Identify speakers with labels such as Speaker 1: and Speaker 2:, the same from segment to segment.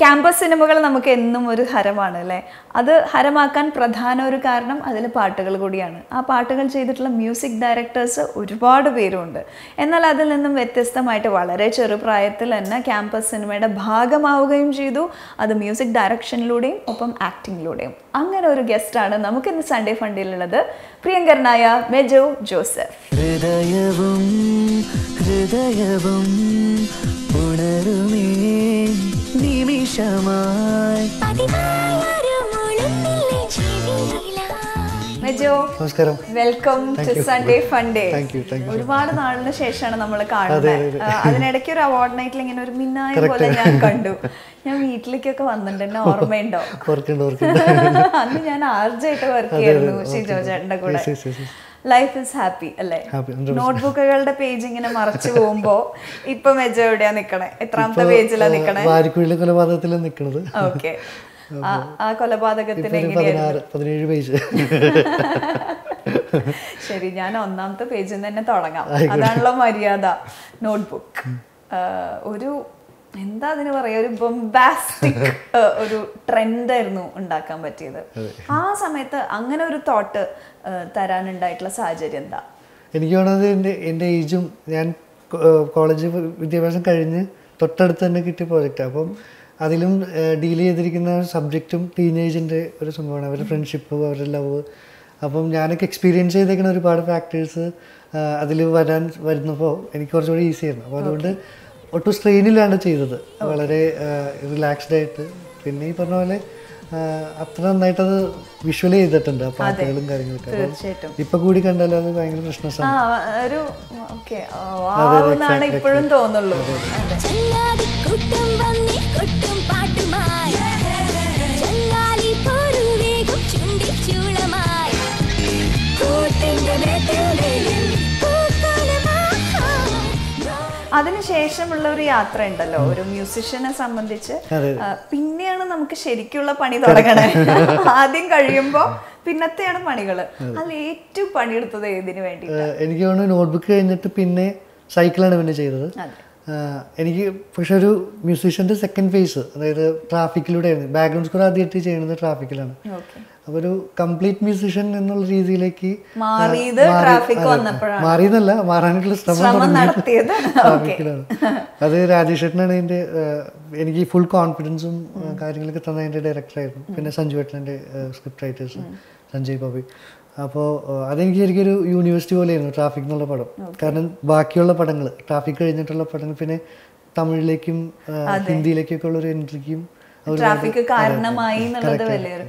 Speaker 1: Campus സിനിമകൾ നമുക്ക് എന്നും ഒരു ഹരമാണ് അല്ലേ അത് ഹരമാക്കാൻ പ്രധാന ഒരു കാരണം അതിൽ പാട്ടുകൾ കൂടിയാണ് ആ പാട്ടുകൾ ചെയ്തിട്ടുള്ള മ്യൂസിക് ഡയറക്ടേഴ്സ് ഒരുപാട് പേരുണ്ട് എന്നാൽ അതിൽ നിന്നും വ്യത്യസ്തമായിട്ട് വളരെ ചെറുപ്രായത്തിൽ തന്നെ ക്യാമ്പസ് സിനിമയുടെ ഭാഗമാവുകയും ചെയ്തു അത് മ്യൂസിക് ഡയറക്ഷനിലൂടെയും ഒപ്പം ആക്ടിങ്ങിലൂടെയും അങ്ങനെ ഒരു ഗസ്റ്റാണ് നമുക്കിന്ന് സൺഡേ ഫണ്ടിലുള്ളത് പ്രിയങ്കരനായ മെജോ ജോസഫ്
Speaker 2: ഹൃദയവും ഹൃദയവും ഉണരുമേ നിമിഷമായി
Speaker 1: മെജോ
Speaker 3: നമസ്കാരം
Speaker 1: welcome to Sunday Funday
Speaker 3: Thank you, thank you.
Speaker 1: ഒരുപാട് നാളിന് ശേഷമാണ് നമ്മൾ കാണുന്നത് ആ, അതിനിടയ്ക്ക് ഒരു അവാർഡ് നൈറ്റിൽ ഇങ്ങനെ ഒരു മിന്നായം പോലെ ഞാൻ കണ്ടു ഞാൻ വീട്ടിലേക്കൊക്കെ വന്നിട്ടുണ്ട് എന്നെ ഓർമ്മയുണ്ടോ
Speaker 3: ഓർക്കുന്നുണ്ട് ഓർക്കുന്നുണ്ട്
Speaker 1: അന്ന് ഞാൻ ആർജായിട്ട് വർക്ക് ചെയ്യായിരുന്നു ഷിജോ ചേട്ടന്റെ കൂടെ
Speaker 3: Yes, yes, yes, yes.
Speaker 1: Life is happy അല്ലേ
Speaker 3: Happy, 100%.
Speaker 1: നോട്ട്ബുക്കുകളുടെ പേജ് ഇങ്ങനെ മറച്ചു പോകുമ്പോ ഇപ്പൊ മെജോ എവിടെയാ നിക്കണേ എത്രാമത്തെ പേജിലാ നിക്കണേ
Speaker 3: വാരിക്കുഴിലെ കൊലപാതകത്തിലാണ് നിൽക്കുന്നത്
Speaker 1: ഓക്കെ ആ കൊലപാതകത്തിന്
Speaker 3: ഇപ്പൊ ഒരു
Speaker 1: എങ്ങനെയായിരുന്നു
Speaker 3: പതിനാറ് പതിനേഴ് പേജ്
Speaker 1: ശരി ഞാൻ ഒന്നാമത്തെ പേജിൽ നിന്ന് തന്നെ തുടങ്ങാം അതാണല്ലോ മര്യാദ നോട്ട്ബുക്ക് ഒരു എന്താ അതിന് പറയാ ഒരു ബൊംബാസ്റ്റിക് ഒരു ട്രെൻഡായിരുന്നു ഉണ്ടാക്കാൻ പറ്റിയത് ആ സമയത്ത് അങ്ങനെ ഒരു തോട്ട് തരാനുണ്ടായിട്ടുള്ള സാഹചര്യം എന്താ
Speaker 3: എനിക്ക് തോന്നുന്നത് എൻ്റെ എൻ്റെ ഏജും ഞാൻ കോളേജ് വിദ്യാഭ്യാസം കഴിഞ്ഞ് തൊട്ടടുത്ത് തന്നെ കിട്ടിയ പ്രോജക്റ്റാണ് അപ്പം അതിലും ഡീൽ ചെയ്തിരിക്കുന്ന സബ്ജക്റ്റും ടീനേജിൻ്റെ ഒരു സംഭവമാണ് അവരുടെ ഫ്രണ്ട്ഷിപ്പ് അവരുടെ ലവ് അപ്പം ഞാനൊക്കെ എക്സ്പീരിയൻസ് ചെയ്തേക്കുന്ന ഒരുപാട് ഫാക്ടേഴ്സ് അതിൽ വരാൻ വരുന്നപ്പോൾ എനിക്ക് കുറച്ചുകൂടി ഈസി ആയിരുന്നു അപ്പോൾ അതുകൊണ്ട് ഒട്ടും സ്ട്രെയിനിലാണ് ചെയ്തത് വളരെ റിലാക്സ്ഡ് ആയിട്ട് പിന്നെ ഈ പറഞ്ഞ പോലെ ആ, അത്ര നന്നായിട്ടത് വിഷ്വൽ ചെയ്തിട്ടുണ്ട് ആ പാട്ടുകളും കാര്യങ്ങളൊക്കെ അപ്പം
Speaker 1: തീർച്ചയായിട്ടും
Speaker 3: ഇപ്പൊ കൂടി കണ്ടാലും അത് ഭയങ്കര പ്രശ്നമാണ്
Speaker 1: ആ ഒരു ഓക്കെ ആവുന്നാണ് ഇപ്പോഴും തോന്നുള്ളൂ അതെ
Speaker 4: കൂട്ടം വന്നി കൊട്ടും പാട്ടുമായി ചങ്ങാലി പോരു വേഗം ചുണ്ടി ചൂളമായി കൂട്ടിന്റെ വേട്ടയുടെയും പൂക്കാലമായി
Speaker 1: അതിനുശേഷമുള്ള ഒരു യാത്ര ഉണ്ടല്ലോ ഒരു മ്യൂസിഷ്യനെ സംബന്ധിച്ച്
Speaker 3: അതെ.
Speaker 1: ആ, പിന്നെയാണ് നമുക്ക് ശരിക്കുള്ള പണി തുടങ്ങണേ ആദ്യം കഴിയുമ്പോ പിന്നത്തെയാണ് പണികള് അതിൽ ഏറ്റവും പണിയെടുത്തത് ഏതിനു വേണ്ടി
Speaker 3: ഏഹ് എനിക്ക് തോന്നുന്നു നോട്ട്ബുക്ക് കഴിഞ്ഞിട്ട് പിന്നെ സൈക്കിളാണ് പിന്നെ ചെയ്തത്
Speaker 1: അതെ.
Speaker 3: ഏഹ് എനിക്ക് പക്ഷെ ഒരു മ്യൂസീഷ്യൻ്റെ സെക്കൻഡ് ഫേസ് അതായത് ട്രാഫിക്കിലൂടെ ആയിരുന്നു ബാക്ക്ഗ്രൗണ്ട് സ്കോർ ആദ്യമായിട്ട് ചെയ്യുന്നത് ട്രാഫിക്കിലാണ്
Speaker 1: ഓക്കെ
Speaker 3: അപ്പോൾ ഒരു കംപ്ലീറ്റ് മ്യൂസീഷ്യൻ എന്നുള്ള രീതിയിലേക്ക്
Speaker 1: മാറിയത്
Speaker 3: മാറി-
Speaker 1: ട്രാഫിക്
Speaker 3: അതെ.
Speaker 1: വന്നപ്പോഴാണ്
Speaker 3: മാറിയെന്നല്ല മാറാനുള്ള ശ്രമം
Speaker 1: ശ്രമം
Speaker 3: തുടങ്ങിയത്
Speaker 1: നടത്തിയത് ഓക്കെ
Speaker 3: ട്രാഫിക്കിലാണ് അത് രാജേഷ് ചേട്ടനാണ് എൻ്റെ എനിക്ക് ഫുൾ കോൺഫിഡൻസും കാര്യങ്ങളൊക്കെ തന്ന എൻ്റെ ഡയറക്ടറായിരുന്നു പിന്നെ സഞ്ജു ഏട്ടൻ്റെ സ്ക്രിപ്റ്റ് റൈറ്റേഴ്സ് സഞ്ജയ് ബാബി അപ്പോൾ അതെനിക്ക് ശരിക്കും ഒരു യൂണിവേഴ്സിറ്റി പോലെയായിരുന്നു ട്രാഫിക് എന്നുള്ള പടം കാരണം ബാക്കിയുള്ള പടങ്ങൾ ട്രാഫിക് കഴിഞ്ഞിട്ടുള്ള പടങ്ങൾ പിന്നെ തമിഴിലേക്കും ആ, ഹിന്ദിയിലേക്കൊക്കെ ഉള്ള ഒരു എൻട്രിക്കും
Speaker 1: ട്രാഫിക് കാരണമായി എന്നുള്ളത് വലിയൊരു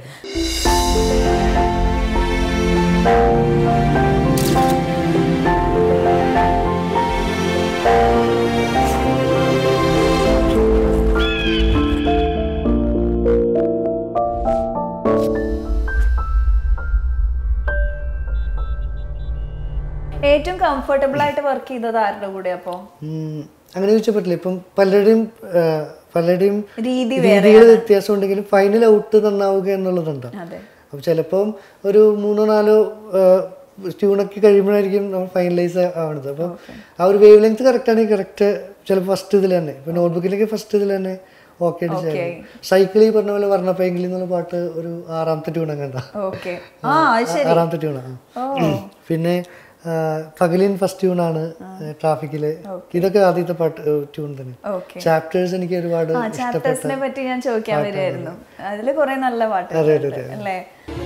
Speaker 1: ഏറ്റവും കംഫർട്ടബിൾ ആയിട്ട് വർക്ക് ചെയ്തത് ആരുടെ കൂടെ അപ്പോ
Speaker 3: ഉം, അങ്ങനെ ചോദിച്ചാൽ പറ്റില്ല ഇപ്പം പലരുടെയും ആ, പലരുടെയും
Speaker 1: രീതി
Speaker 3: രീതികൾ വ്യത്യാസം ഉണ്ടെങ്കിലും ഫൈനൽ ഔട്ട് നന്നാവുക എന്നുള്ളതുണ്ട്
Speaker 1: അതെ
Speaker 3: അപ്പം ചിലപ്പം ഒരു മൂന്നോ നാലോ ട്യൂണൊക്കെ കഴിയുമ്പോഴായിരിക്കും നമ്മൾ ഫൈനലൈസ് ആവണത് അപ്പം ആ ഒരു വേവ് ലെങ്ത് കറക്റ്റ് ആണെങ്കിൽ കറക്റ്റ് ചിലപ്പോൾ ഫസ്റ്റ് ഇതിൽ തന്നെ ഇപ്പം നോട്ട്ബുക്കിലേക്ക് ഫസ്റ്റ് ഇതിൽ തന്നെ ഓക്കെ അടിച്ച് സൈക്കിൾ ഈ പറഞ്ഞ പോലെ വർണ്ണപ്പയെങ്കിൽ എന്നുള്ള പാട്ട് ഒരു ആറാമത്തെ ട്യൂൺ കണ്ട
Speaker 1: ഓക്കെ ആ അത് ശരി
Speaker 3: ആറാമത്തെ ട്യൂണാണ് പിന്നെ ആ, പകലിൻ ഫസ്റ്റ് ട്യൂണാണ് ട്രാഫിക്കില് ഇതൊക്കെ ആദ്യത്തെ പാട്ട് ട്യൂൺ തന്നെ
Speaker 1: ഓക്കെ
Speaker 3: ചാപ്റ്റേഴ്സ് എനിക്ക് ഒരുപാട്
Speaker 1: ആ ചാപ്റ്റേഴ്സിനെ പറ്റി ഞാൻ ചോദിക്കാൻ വരുമായിരുന്നു അതില് കുറെ നല്ല
Speaker 3: അതെ, അതെ,
Speaker 1: പാട്ടുകൾ
Speaker 3: അതെ.
Speaker 1: അല്ലേ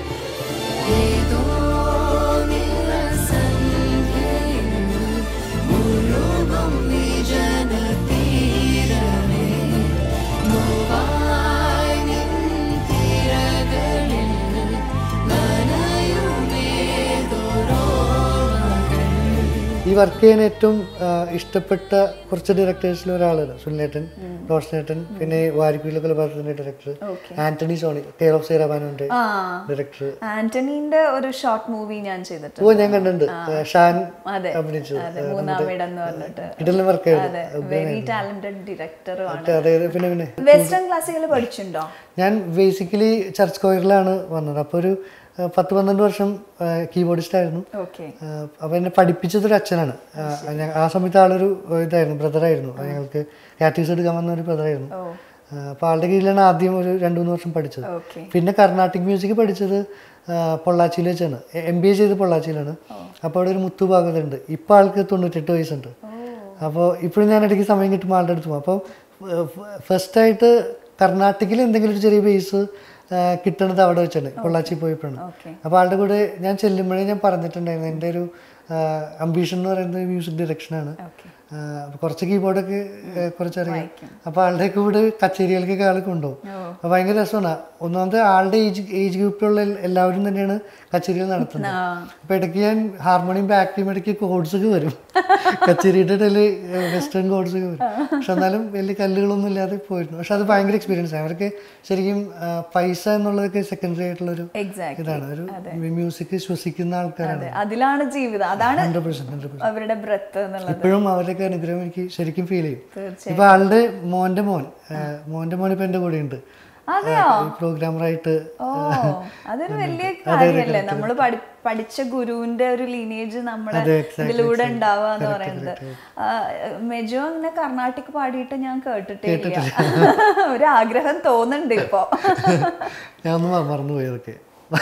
Speaker 3: ഈ വർക്ക് ചെയ്യാൻ ഏറ്റവും ആ, ഇഷ്ടപ്പെട്ട കുറച്ച് ഡയറക്ടേഴ്സിൽ ഒരാളാണ് സുനിലേട്ടൻ റോഷനേട്ടൻ പിന്നെ വാരിക്കുള്ള കൊലപാതകത്തിന്റെ director Antony Sony tale of സൈറാബാനുണ്ട്
Speaker 1: ആ
Speaker 3: ഡയറക്ടർ
Speaker 1: ആന്റണീന്റെ ഒരു ഷോർട്ട് മൂവി ഞാൻ ചെയ്തിട്ടുണ്ട്
Speaker 3: ഓ ഞാൻ കണ്ടിട്ടുണ്ട് ഷാൻ
Speaker 1: അതെ
Speaker 3: അഭിനയിച്ചത്
Speaker 1: അതെ മൂന്നാം ഇടം എന്ന് പറഞ്ഞിട്ട്
Speaker 3: ഇടലും വർക്ക്
Speaker 1: അതെ വെരി ടാലന്റഡ് ഡയറക്ടറുമാണ്
Speaker 3: അതായത് പിന്നെ പിന്നെ
Speaker 1: വെസ്റ്റേൺ ക്ലാസിക്കൽ പഠിച്ചിട്ടുണ്ടോ
Speaker 3: ഞാൻ ബേസിക്കലി ചർച്ച് കോയറിലാണ് വന്നത് അപ്പോൾ ഒരു ആ, പത്ത് പന്ത്രണ്ട് വർഷം കീബോർഡിസ്റ്റ് ആയിരുന്നു
Speaker 1: ഓക്കെ
Speaker 3: അപ്പോൾ എന്നെ പഠിപ്പിച്ചതൊരു അച്ഛനാണ് ആ, ഞാൻ- ആ സമയത്ത് ആളൊരു ഇതായിരുന്നു ബ്രദറായിരുന്നു ഞങ്ങൾക്ക് കാറ്റീസ് എടുക്കാൻ വന്ന ഒരു ബ്രദറായിരുന്നു
Speaker 1: ഓ
Speaker 3: അപ്പോൾ ആളുടെ കീഴിലാണ് ആദ്യം ഒരു രണ്ട് മൂന്ന് വർഷം പഠിച്ചത്
Speaker 1: ഓക്കെ
Speaker 3: പിന്നെ കർണാട്ടിക് മ്യൂസിക് പഠിച്ചത് ആ, പൊള്ളാച്ചിയിൽ വെച്ചാണ് എം ബി എ ചെയ്ത് പൊള്ളാച്ചിയിലാണ് അപ്പോൾ അവിടെ ഒരു മുത്തു ഭാഗവത ഉണ്ട് ഇപ്പോൾ ആൾക്ക് തൊണ്ണൂറ്റെട്ട് വയസ്സുണ്ട് അപ്പോൾ ഇപ്പോഴും ഞാൻ ഇടയ്ക്ക് സമയം കിട്ടുമ്പോൾ ആളുടെ അടുത്ത് പോകും അപ്പോൾ ഫസ്റ്റായിട്ട് കർണാട്ടിക്കിൽ എന്തെങ്കിലും ഒരു ചെറിയ ബേസ് കിട്ടണത് അവിടെ വെച്ചാണ് പൊള്ളാച്ചി പോയപ്പോഴാണ്
Speaker 1: ഓക്കെ
Speaker 3: അപ്പോൾ ആളുടെ കൂടെ ഞാൻ ചെല്ലുമ്പോഴേ ഞാൻ പറഞ്ഞിട്ടുണ്ടായിരുന്നു എൻ്റെ ഒരു അംബീഷൻ എന്ന് പറയുന്നത് മ്യൂസിക് ഡയറക്ഷനാണ്
Speaker 1: ഓക്കെ
Speaker 3: അപ്പോൾ കുറച്ച് കീബോർഡൊക്കെ കുറച്ചറിയാം അപ്പോൾ ആളുടെ കൂടെ കച്ചേരികൾക്കൊക്കെ ആൾ കൊണ്ടുപോകും അപ്പോൾ ഭയങ്കര രസമാണ് ഒന്നാമത് ആളുടെ ഏജ് ഏജ് ഗ്രൂപ്പിലുള്ള എൽ- എല്ലാവരും തന്നെയാണ് കച്ചേരികൾ നടത്തുന്നത് അപ്പോൾ ഇടയ്ക്ക് ഞാൻ ഹാർമോണിയം ബാക്കിയും ഇടയ്ക്ക് കോഡ്സ് ഒക്കെ വരും കച്ചേരിയുടെ ഇടയിൽ വെസ്റ്റേൺ കോഡ്സ് ഒക്കെ വരും പക്ഷെ എന്നാലും വലിയ കല്ലുകളൊന്നും ഇല്ലാതെ പോയിരുന്നു പക്ഷെ അത് ഭയങ്കര എക്സ്പീരിയൻസ് ആണ് അവർക്ക് ശരിക്കും ആ, പൈസ എന്നുള്ളതൊക്കെ സെക്കൻഡറി ആയിട്ടുള്ളൊരു
Speaker 1: എക്സാക്ട്
Speaker 3: ഇതാണ് ഒരു മ്യൂസിക് ശ്വസിക്കുന്ന ആൾക്കാരാണ്
Speaker 1: അതെ അതിലാണ് ജീവിതം അതാണ്
Speaker 3: ഹൺഡ്രഡ് പെർസെന്റ് ഹൺഡ്രഡ്
Speaker 1: അവരുടെ ബ്രത്ത് എന്നുള്ളത്
Speaker 3: ഇപ്പോഴും അവരുടെയൊക്കെ അനുഗ്രഹം എനിക്ക് ശരിക്കും ഫീൽ ചെയ്യും ഇപ്പൊ ആളുടെ മോന്റെ മോൻ ആ, മോന്റെ മോൻ ഇപ്പൊ എന്റെ കൂടെ ഉണ്ട്
Speaker 1: അതെയോ
Speaker 3: പ്രോഗ്രാമറായിട്ട്
Speaker 1: ഓ അതൊരു വലിയ കാര്യല്ലേ നമ്മൾ പഠിച്ച ഗുരുവിന്റെ ഒരു ലീനേജ് നമ്മുടെ
Speaker 3: അതെ, exactly,
Speaker 1: ഇതിലൂടെ
Speaker 3: exactly.
Speaker 1: ഉണ്ടാവുക എന്ന്
Speaker 3: Correct,
Speaker 1: പറയുന്നത്
Speaker 3: correct.
Speaker 1: ആ, മെജോ അങ്ങനെ കർണാട്ടിക് പാടിയിട്ട് ഞാൻ കേട്ടിട്ടേ ഇല്ല ഒരു ആഗ്രഹം തോന്നുന്നുണ്ട് ഇപ്പൊ
Speaker 3: ഞാൻ ഒന്ന് മ- മറന്നുപോയി അതൊക്കെ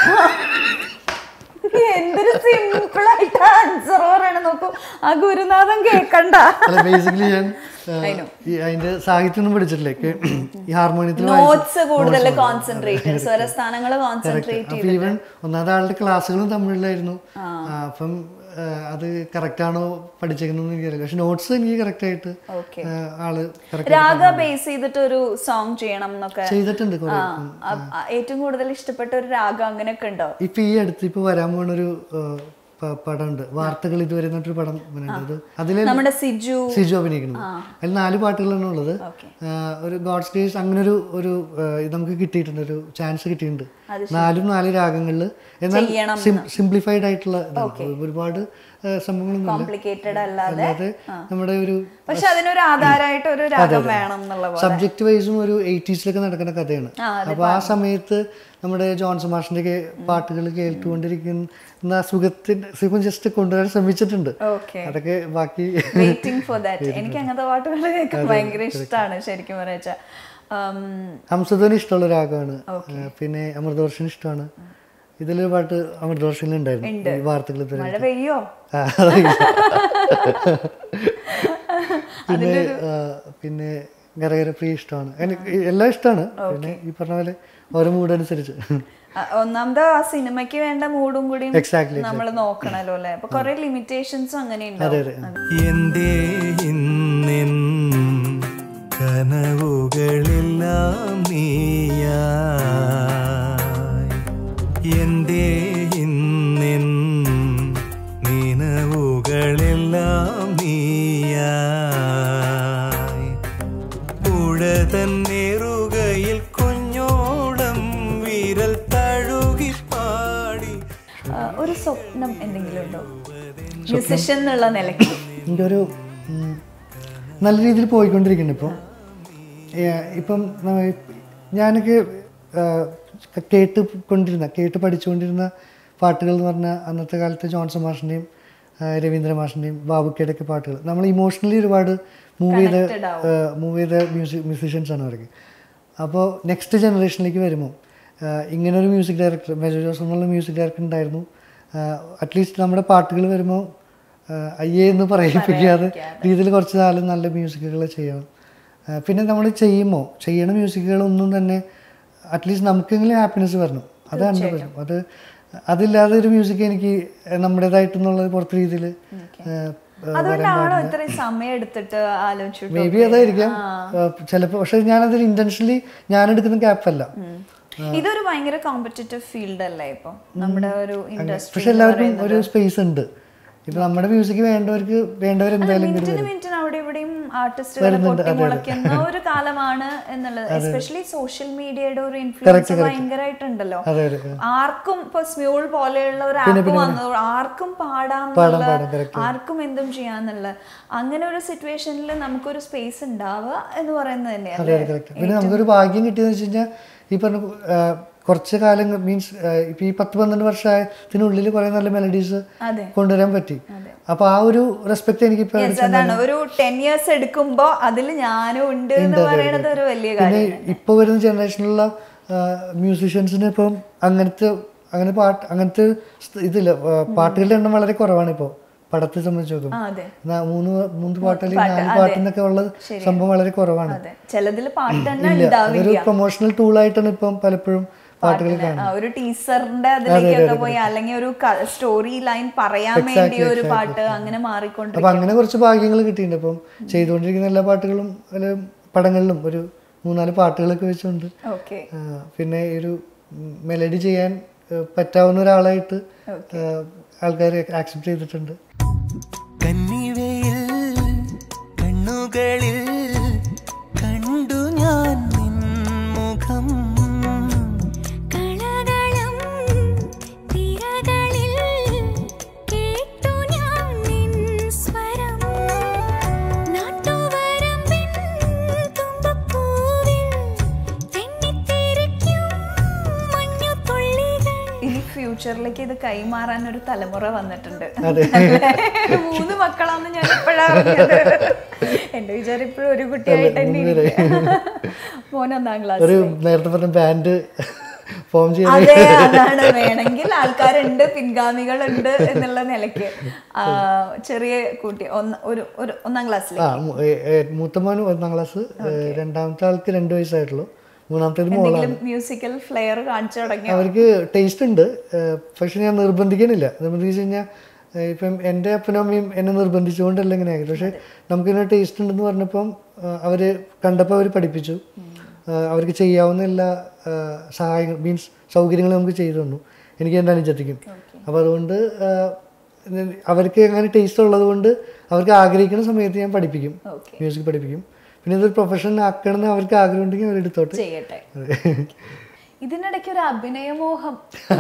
Speaker 1: എന്തൊരു സിമ്പിൾ ആയിട്ട് ആൻസർ പറയണ നോക്കൂ ആ ഗുരുനാഥൻ കേക്കണ്ട
Speaker 3: അല്ല ബേസിക്കലി ഞാൻ ആ, ഈ അതിന്റെ സാഹിത്യം ഒന്നും പഠിച്ചിട്ടില്ലേ ഒക്കെ ഈ ഹാർമോണിയത്തിൽ
Speaker 1: നോട്ട്സ് കൂടുതൽ കോൺസെൻട്രേറ്റ് സ്വരസ്ഥാനങ്ങൾ കോൺസെൻട്രേറ്റ്
Speaker 3: അപ്പൊ ഈവൻ ഒന്നാമത് ആളുടെ ക്ലാസ്സുകളും തമിഴിലായിരുന്നു ആ, അപ്പം ആ, അത് കറക്റ്റ് ആണോ പഠിച്ചേക്കുന്നതെന്ന് എനിക്കറിയില്ല പക്ഷെ നോട്ട്സ് എനിക്ക് കറക്റ്റ് ആയിട്ട്
Speaker 1: ഓക്കെ
Speaker 3: ആ, ആള് കറക്റ്റ്
Speaker 1: രാഗ ബേസ് ചെയ്തിട്ട് ഒരു സോങ് ചെയ്യണം എന്നൊക്കെ
Speaker 3: ചെയ്തിട്ടുണ്ട് കുറെ
Speaker 1: ആ, അ- അ- ഏറ്റവും കൂടുതൽ ഇഷ്ടപ്പെട്ട ഒരു രാഗം അങ്ങനെയൊക്കെ ഉണ്ടോ
Speaker 3: ഇപ്പൊ ഈ അടുത്ത് ഇപ്പൊ വരാൻ പോണൊരു പ- പടമുണ്ട് വാർത്തകൾ ഇതുവരെ എന്നിട്ടൊരു പടം വരുന്നത് അതില്
Speaker 1: നമ്മുടെ സിജു
Speaker 3: സിജു അഭിനയിക്കുന്നത് അതിൽ നാല് പാട്ടുകളാണ് ഉള്ളത്
Speaker 1: ഓക്കെ
Speaker 3: ആ, ഒരു ഗോഡ്സ് ഗ്രേസ് അങ്ങനെ ഒരു ഒരു ആ, ഇത് നമുക്ക് കിട്ടിയിട്ടുണ്ട് ഒരു ചാൻസ് കിട്ടിയിട്ടുണ്ട് നാലും നാല് രാഗങ്ങളിൽ എന്നാൽ
Speaker 1: ചെയ്യണം
Speaker 3: സിംപ്ലിഫൈഡ് ആയിട്ടുള്ള ഇതാണ്. ഒരുപാട് ആ, സംഭവങ്ങളൊന്നും ഇല്ല
Speaker 1: കോംപ്ലിക്കേറ്റഡ് അല്ലാതെ
Speaker 3: അല്ലാതെ നമ്മുടെ ഒരു
Speaker 1: പക്ഷെ അതിനൊരു ആധാരമായിട്ട് ഒരു രാഗം വേണം എന്നുള്ള പോലെ
Speaker 3: സബ്ജക്റ്റ് വൈസും ഒരു എയ്റ്റീസിലൊക്കെ നടക്കുന്ന കഥയാണ്
Speaker 1: ആ,
Speaker 3: അപ്പൊ ആ സമയത്ത് നമ്മുടെ ജോൺസൺ മാഷിന്റെ ഒക്കെ പാട്ടുകൾ കേട്ടുകൊണ്ടിരിക്കുന്ന സുഖത്തിന്റെ സുഖം ജസ്റ്റ് കൊണ്ടുവരാൻ ശ്രമിച്ചിട്ടുണ്ട്
Speaker 1: ഓക്കെ
Speaker 3: അതൊക്കെ ബാക്കി
Speaker 1: വെയിറ്റിംഗ് ഫോർ ദാറ്റ് എനിക്ക് അങ്ങനത്തെ പാട്ടുകൾ കേൾക്കാൻ ഭയങ്കര ഇഷ്ടമാണ് ശരിക്കും പറയാ
Speaker 3: ഹംസധ്വനി ഇഷ്ടമുള്ള രാഗമാണ് ആ, പിന്നെ അമൃതവർഷൻ ഇഷ്ടമാണ് ഇതിലൊരു പാട്ട് അമൃതവർഷനിൽ ഉണ്ടായിരുന്നു ഈ വാർത്തകൾ ഇതുവരെ
Speaker 1: മഴ പെയ്യോ
Speaker 3: ആ, അതറിയില്ല. പിന്നെ ആ, പിന്നെ ഗരഗര പ്രിയ ഇഷ്ടമാണ് എനിക്ക് എല്ലാം ഇഷ്ടമാണ് പിന്നെ ഈ പറഞ്ഞ പോലെ ഓരോ മൂഡ് അനുസരിച്ച്
Speaker 1: ആ, ഒന്നാമത് ആ സിനിമയ്ക്ക് വേണ്ട മൂഡും കൂടി
Speaker 3: എക്സാക്ട്ലി
Speaker 1: നമ്മൾ നോക്കണല്ലോ അല്ലെ അപ്പൊ കൊറേ ലിമിറ്റേഷൻസും അങ്ങനെ
Speaker 3: അതെ
Speaker 1: ഉണ്ടാവും
Speaker 3: അതെ
Speaker 2: എന്തേ ഇന്നെൻ കനവുകളെല്ലാം നീയായി എന്തേ ഇന്നെൻ നിനവുകളെല്ലാം നീയായി പുഴ തന്നേറുകയിൽ കുഞ്ഞോളം വിരൽ തഴുകിപ്പാടി
Speaker 1: ആ, ഒരു സ്വപ്നം എന്തെങ്കിലും ഉണ്ടോ മ്യൂസിഷ്യൻ എന്നുള്ള നിലയ്ക്ക്
Speaker 3: എനിക്കൊരു ഉം, നല്ല രീതിയിൽ പോയിക്കൊണ്ടിരിക്കുന്നു ഇപ്പോൾ ഇപ്പം നമ്മ- ഞാനൊക്കെ ആ, കേട്ട് കൊണ്ടിരുന്ന കേട്ട് പഠിച്ചുകൊണ്ടിരുന്ന പാട്ടുകൾ എന്ന് പറഞ്ഞാൽ അന്നത്തെ കാലത്ത് ജോൺസൺ മാഷിൻ്റെയും രവീന്ദ്ര മാഷിൻ്റെയും ബാബുക്കയുടെ ഒക്കെ പാട്ടുകൾ നമ്മൾ ഇമോഷണലി ഒരുപാട് മൂവ് ചെയ്ത
Speaker 1: Connected ആവും.
Speaker 3: മൂവ് ചെയ്ത മ്യൂസിക് മ്യൂസീഷ്യൻസ് ആണ് അവർക്ക് അപ്പോൾ നെക്സ്റ്റ് ജനറേഷനിലേക്ക് വരുമ്പോൾ ഇങ്ങനൊരു മ്യൂസിക് ഡയറക്ടർ മെജർ ജോസ് എന്നുള്ള മ്യൂസിക് ഡയറക്ടർ ഉണ്ടായിരുന്നു അറ്റ്ലീസ്റ്റ് നമ്മുടെ പാട്ടുകൾ വരുമ്പോൾ അയ്യേ എന്ന് പറയിപ്പിക്കാതെ രീതിയിൽ കുറച്ച് നാളും നല്ല മ്യൂസിക്കുകൾ ചെയ്യണം ആ, പിന്നെ നമ്മൾ ചെയ്യുമ്പോൾ ചെയ്യണ മ്യൂസിക്കുകളൊന്നും തന്നെ അറ്റ്ലീസ്റ്റ് നമുക്കെങ്കിലും ഹാപ്പിനെസ് വരണം അതാണ് പ്രശ്നം അത് അതില്ലാതെ ഒരു മ്യൂസിക് എനിക്ക് നമ്മുടേതായിട്ടെന്നുള്ളത് പുറത്തെ രീതിയിൽ
Speaker 1: അതുകൊണ്ടാണോ ഇത്രയും സമയം എടുത്തിട്ട് ആലോചിച്ചിട്ട്
Speaker 3: മേ ബി അതായിരിക്കാം ചിലപ്പോൾ പക്ഷെ ഞാനതൊരു ഇന്റൻഷനലി ഞാൻ എടുക്കുന്ന ക്യാപ്പ് അല്ല
Speaker 1: ഇതൊരു ഭയങ്കര കോമ്പറ്റേറ്റീവ് ഫീൽഡ് അല്ലേ ഇപ്പൊ നമ്മുടെ ഒരു ഇൻഡസ്ട്രി
Speaker 3: പക്ഷെ എല്ലാവർക്കും ഒരു സ്പേസ് ഉണ്ട് ഇപ്പൊ നമ്മുടെ മ്യൂസിക് വേണ്ടവർക്ക് വേണ്ടവരെന്തായാലും ഇതിൽ
Speaker 1: മിനിറ്റിന് മിനിറ്റിന് അവിടെ ഇവിടെയും ആർട്ടിസ്റ്റുകൾ പൊട്ടിമുളയ്ക്കുന്ന ഒരു കാലമാണ് എന്നുള്ളത് എസ്പെഷ്യലി സോഷ്യൽ മീഡിയയുടെ ഒരു ഇൻഫ്ലുവൻസ് ഭയങ്കരമായിട്ടുണ്ടല്ലോ
Speaker 3: അതെ അതെ
Speaker 1: ആർക്കും ഇപ്പൊ സ്മ്യൂൾ പോലെയുള്ള ഒരു ആപ്പ് വന്നു ആർക്കും പാടാം
Speaker 3: പാടാം,
Speaker 1: എന്നുള്ള,
Speaker 3: correct.
Speaker 1: ആർക്കും എന്തും ചെയ്യാന്നുള്ള അങ്ങനെ ഒരു സിറ്റുവേഷനിൽ നമുക്കൊരു സ്പേസ് ഉണ്ടാവുക എന്ന് പറയുന്നത്
Speaker 3: അതെ
Speaker 1: തന്നെയല്ലേ
Speaker 3: അതെ കറക്റ്റ് പിന്നെ നമുക്കൊരു ഭാഗ്യം കിട്ടിയെന്ന് വെച്ച് കഴിഞ്ഞാൽ ഈ പറഞ്ഞ ആ, കുറച്ച് കാലം മീൻസ് ഇപ്പൊ ഈ പത്ത് പന്ത്രണ്ട് വർഷത്തിനുള്ളിൽ കുറെ നല്ല മെലഡീസ്
Speaker 1: അതെ
Speaker 3: കൊണ്ടുവരാൻ പറ്റി അപ്പോൾ ആ ഒരു റെസ്പെക്ട് എനിക്കിപ്പോൾ
Speaker 1: Yes, അതാണ് ഒരു ടെൻ ഇയേഴ്സ് എടുക്കുമ്പോ അതിൽ ഞാനും ഉണ്ട് എന്ന് പറയണത് ഒരു വലിയ
Speaker 3: പിന്നെ
Speaker 1: കാര്യം
Speaker 3: ഇപ്പോൾ വരുന്ന ജനറേഷനിലുള്ള മ്യൂസീഷ്യൻസിന് ഇപ്പം അങ്ങനത്തെ അങ്ങനെ പാട്ട് അങ്ങനത്തെ സ് ഇതില്ല ആ, പാട്ടുകളുടെ എണ്ണം വളരെ കുറവാണ് ഇപ്പോൾ പടത്തെ സംബന്ധിച്ച് നോക്കും
Speaker 1: ആ അതെ
Speaker 3: നാ- മൂന്ന് മൂന്ന് പാട്ട് അല്ലെങ്കിൽ നാല് പാട്ടെന്നൊക്കെ ഉള്ള സംഭവം വളരെ കുറവാണ്
Speaker 1: അതെ ചിലതിൽ പാട്ട് തന്നെ
Speaker 3: ഇല്ല
Speaker 1: ഉണ്ടാവില്ല
Speaker 3: അതൊരു പ്രൊമോഷണൽ ടൂളായിട്ടാണ് ഇപ്പം പലപ്പോഴും പാട്ടുകൾ
Speaker 1: ആ, ഒരു ടീച്ചറിന്റെ അതിലേക്കൊക്കെ പോയി അല്ലെങ്കിൽ ഒരു സ്റ്റോറി ലൈൻ പറയാൻ വേണ്ടി ഒരു പാട്ട് അങ്ങനെ മാറിക്കൊണ്ട്
Speaker 3: അപ്പൊ അങ്ങനെ കുറച്ച് ഭാഗ്യങ്ങൾ കിട്ടിയിട്ടുണ്ട് അപ്പം ചെയ്തുകൊണ്ടിരിക്കുന്ന എല്ലാ പാട്ടുകളും അല്ല പടങ്ങളിലും ഒരു മൂന്നാല് പാട്ടുകളൊക്കെ വെച്ചുകൊണ്ട്
Speaker 1: ഓക്കെ
Speaker 3: ആ, പിന്നെ ഈ ഒരു മെലഡി ചെയ്യാൻ ആ, പറ്റാവുന്ന ഒരാളായിട്ട് ആൾക്കാർ ആക്സെപ്റ്റ് ചെയ്തിട്ടുണ്ട്
Speaker 2: കന്നിവയിൽ കണ്ണുകളിൽ കണ്ടു ഞാൻ നിൻ മുഖം
Speaker 4: കളകളം തിരകളിൽ കേട്ടു ഞാൻ നിൻ സ്വരം നാട്ടുവരമ്പിൻ തുമ്പപ്പൂവിൽ തെന്നിത്തിരിക്കും മഞ്ഞുതുള്ളികൾ
Speaker 1: ഇനി ഫ്യൂച്ചറിലേക്ക് ഇത് കൈമാറാൻ ഒരു തലമുറ വന്നിട്ടുണ്ട്
Speaker 3: അതെ.
Speaker 1: അല്ലേ? മൂന്ന് മക്കളാന്ന് ഞാൻ ഇപ്പോഴാ അറിഞ്ഞത് എന്റെ വിചാരം ഇപ്പോഴും ഒരു കുട്ടിയായിട്ട് തന്നെ ഇരിക്കുകയാ. മോൻ ഒന്നാം ക്ലാസ്
Speaker 3: ഒരു നേരത്തെ പറഞ്ഞ ബാൻഡ് ഫോം ചെയ്ത്
Speaker 1: അതെ അതാണ് വേണമെങ്കിൽ ആൾക്കാരുണ്ട് പിൻഗാമികളുണ്ട് എന്നുള്ള നിലയ്ക്ക് ആ, ചെറിയ കുട്ടി ഒന്ന് ഒരു ഒരു ഒന്നാം ക്ലാസ്സിൽ
Speaker 3: ആ മൂ- ഏ, ഏ, മൂത്ത മോന് ഒന്നാം ക്ലാസ് രണ്ടാമത്തെ ആൾക്ക് രണ്ട് വയസ്സായിട്ടുള്ളൂ മൂന്നാമത്തേത് മോളാണ്
Speaker 1: എന്തെങ്കിലും മ്യൂസിക്കൽ ഫ്ലെയർ കാണിച്ചു തുടങ്ങിയോ
Speaker 3: അവർക്ക് ടേസ്റ്റ് ഉണ്ട് ഏഹ് പക്ഷെ ഞാൻ നിർബന്ധിക്കണില്ല നിർബന്ധിച്ച് കഴിഞ്ഞാൽ ഇപ്പം എൻ്റെ അപ്പനും അമ്മയും എന്നെ നിർബന്ധിച്ചുകൊണ്ടല്ല ഇങ്ങനെ ആയത് പക്ഷെ നമുക്കിങ്ങനെ ടേസ്റ്റ് ഉണ്ടെന്ന് പറഞ്ഞപ്പം അവർ കണ്ടപ്പോൾ അവർ പഠിപ്പിച്ചു ഏഹ് അവർക്ക് ചെയ്യാവുന്ന എല്ലാ ഏഹ് സഹായങ്ങൾ മീൻസ് സൗകര്യങ്ങളും നമുക്ക് ചെയ്തു തന്നു എനിക്ക് എൻ്റെ അനുജത്തിക്കും അപ്പോൾ അതുകൊണ്ട് ഏഹ് അവർക്ക് അങ്ങനെ ടേസ്റ്റ് ഉള്ളത് കൊണ്ട് അവർക്ക് ആഗ്രഹിക്കുന്ന സമയത്ത് ഞാൻ പഠിപ്പിക്കും
Speaker 1: ഓക്കെ
Speaker 3: മ്യൂസിക് പഠിപ്പിക്കും പിന്നെ ഇതൊരു പ്രൊഫഷൻ ആക്കണമെന്ന് അവർക്ക് ആഗ്രഹം ഉണ്ടെങ്കിൽ അവരെടുത്തോട്ടെ
Speaker 1: ചെയ്യട്ടെ ഇതിനിടയ്ക്ക് ഒരു അഭിനയമോഹം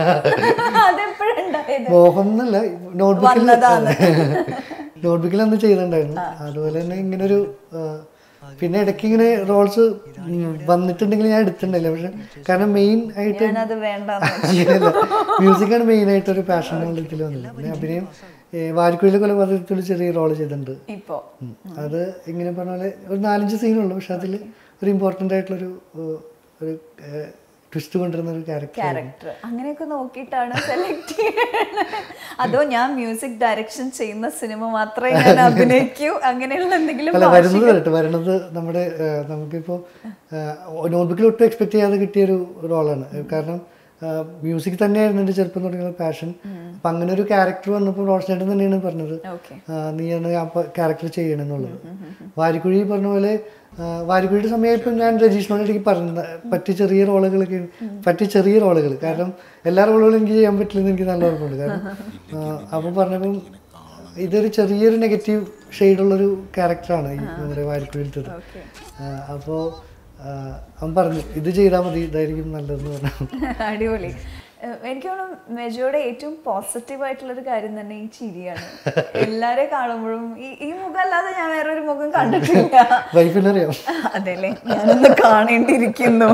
Speaker 1: അതെപ്പോഴുണ്ടായത്
Speaker 3: മോഹം എന്നല്ല നോട്ട്ബുക്കിൽ
Speaker 1: വന്നതാണ്.
Speaker 3: നോട്ട്ബുക്കിൽ അന്ന് ചെയ്തിട്ടുണ്ടായിരുന്നു അതുപോലെ തന്നെ ഇങ്ങനെ ഒരു പിന്നെ ഇടയ്ക്ക് ഇങ്ങനെ റോൾസ് വന്നിട്ടുണ്ടെങ്കിൽ ഞാൻ എടുത്തിട്ടുണ്ടായില്ല പക്ഷെ കാരണം മെയിൻ ആയിട്ട്
Speaker 1: ഞാനത് വേണ്ട
Speaker 3: അങ്ങനെയല്ല മ്യൂസിക്കാണ് മെയിൻ ആയിട്ട് ഒരു പാഷൻ ഇതിൽ വന്നത് പിന്നെ അഭിനയം വാരിക്കുഴിയിലെ കൊലപാതകത്തിൽ ചെറിയ റോൾ ചെയ്തിട്ടുണ്ട്
Speaker 1: ഇപ്പോ
Speaker 3: ഉം. അത് ഇങ്ങനെ പറഞ്ഞ പോലെ ഒരു നാലഞ്ച് സീനുള്ളൂ പക്ഷെ അതിൽ ഒരു ഇമ്പോർട്ടൻ്റ് ആയിട്ടുള്ളൊരു ഏഹ്, ഒരു ട്വിസ്റ്റ് കൊണ്ടുവരുന്ന ഒരു ക്യാരക്ടർ
Speaker 1: ക്യാരക്ടർ അങ്ങനെയൊക്കെ നോക്കിയിട്ടാണ് സെലക്ട് ചെയ്യുന്നത് അതോ ഞാൻ മ്യൂസിക് ഡയറക്ഷൻ ചെയ്യുന്ന സിനിമ മാത്രമേ ഞാൻ അഭിനയിക്കൂ അങ്ങനെയുള്ള എന്തെങ്കിലും
Speaker 3: അല്ല
Speaker 1: ഭാഷ-
Speaker 3: വരുന്നത് വരട്ടെ വരണത് നമ്മുടെ ഏഹ്, നമുക്കിപ്പോൾ നോട്ട്ബുക്കിൽ ഒട്ടും എക്സ്പെക്ട് ചെയ്യാതെ കിട്ടിയൊരു റോളാണ് കാരണം മ്യൂസിക് തന്നെയായിരുന്നു എൻ്റെ ചെറുപ്പം തുടങ്ങിയ പാഷൻ അപ്പം അങ്ങനെ ഒരു ക്യാരക്ടർ വന്നപ്പോൾ റോഷനേട്ടൻ തന്നെയാണ് പറഞ്ഞത്
Speaker 1: ഓക്കെ
Speaker 3: ആ, നീയാണ് ആ ക്യാരക്ടർ ചെയ്യണമെന്നുള്ളത് വാരിക്കുഴി പറഞ്ഞ പോലെ ആ, വാരിക്കുഴിയുടെ സമയത്തും ഞാൻ രജീഷിനോട് എനിക്ക് പറഞ്ഞ പറ്റിയ ചെറിയ റോളുകളൊക്കെ പറ്റിയ ചെറിയ റോളുകൾ കാരണം എല്ലാ റോളുകളും എനിക്ക് ചെയ്യാൻ പറ്റില്ലെന്ന് എനിക്ക് നല്ല ഉറപ്പുണ്ട് കാരണം അപ്പോൾ പറഞ്ഞപ്പം ഇതൊരു ചെറിയൊരു നെഗറ്റീവ് ഷെയ്ഡുള്ളൊരു ക്യാരക്ടറാണ് ഈ നമ്മുടെ വാരിക്കുഴിയിലത്തത്
Speaker 1: ഓക്കെ
Speaker 3: അപ്പോൾ അവൻ പറഞ്ഞു ഇത് ചെയ്താൽ മതി ഇതായിരിക്കും നല്ലതെന്ന് പറഞ്ഞു
Speaker 1: അടിപൊളി ഏഹ് എനിക്ക് തോന്നുന്നു മെജോയുടെ ഏറ്റവും പോസിറ്റീവ് ആയിട്ടുള്ള ഒരു കാര്യം തന്നെ ഈ ചിരിയാണ് എല്ലാരെ കാണുമ്പോഴും ഈ ഈ മുഖം അല്ലാതെ ഞാൻ വേറൊരു മുഖം കണ്ടിട്ടില്ല
Speaker 3: വൈഫിനറിയാം
Speaker 1: അതെല്ലേ ഞാനൊന്ന് കാണേണ്ടിയിരിക്കുന്നു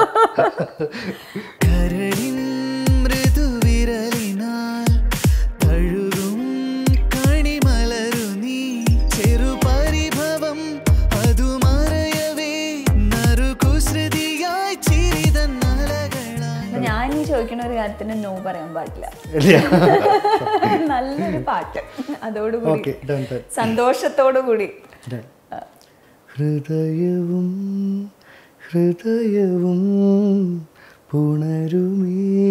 Speaker 2: കരളിൻ മൃദുവിരലിനാൽ തഴുകും കണിമലരു നീ ചെറുപരിഭവം അതു മറയവേ നറുകുസൃതിയായി ചിരിതൻ അലകളായി
Speaker 1: അപ്പൊ ഞാൻ ഈ ചോദിക്കുന്ന ഒരു കാര്യത്തിന് നോ പറയാൻ പാടില്ല നല്ലൊരു പാട്ട് അതോടുകൂടി
Speaker 3: ഓക്കെ ഡൺ ഡൺ
Speaker 1: സന്തോഷത്തോടു കൂടി
Speaker 3: ഹൃദയവും ഹൃദയവും പുണരുമേ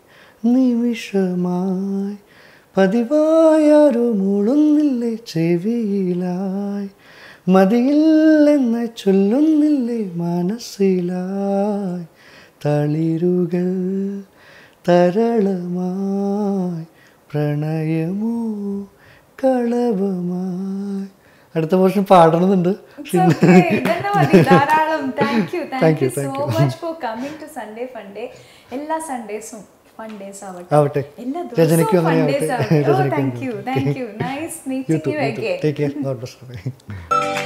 Speaker 3: നിമിഷമായി പതിവായാരോ മൂളുന്നില്ലേ ചെവിയിലായി മതിയില്ലെന്ന് ചൊല്ലുന്നില്ലേ മനസ്സിലായി തളിരുകൾ തരളമായി പ്രണയമോ കളവമായി അടുത്ത പോർഷൻ പാടണമെന്നുണ്ട്
Speaker 1: It's okay. ഇതന്നെ മതി. ധാരാളം thank you thank
Speaker 3: Thank
Speaker 1: you
Speaker 3: you, thank
Speaker 1: so
Speaker 3: you.
Speaker 1: Much for coming to Sunday Funday എല്ലാ സൺഡേസും ഫൺ ഡേയ്സ് ആവട്ടെ
Speaker 3: ആവട്ടെ
Speaker 1: എല്ലാ
Speaker 3: രചനയ്ക്കും
Speaker 1: ദിവസവും ഫൺ
Speaker 3: അങ്ങനെ
Speaker 1: ഡേയ്സ്
Speaker 3: ആവട്ടെ
Speaker 1: ആവട്ടെ ഓ
Speaker 3: രചനയ്ക്കും
Speaker 1: thank you thank you nice meeting you again
Speaker 3: take care god bless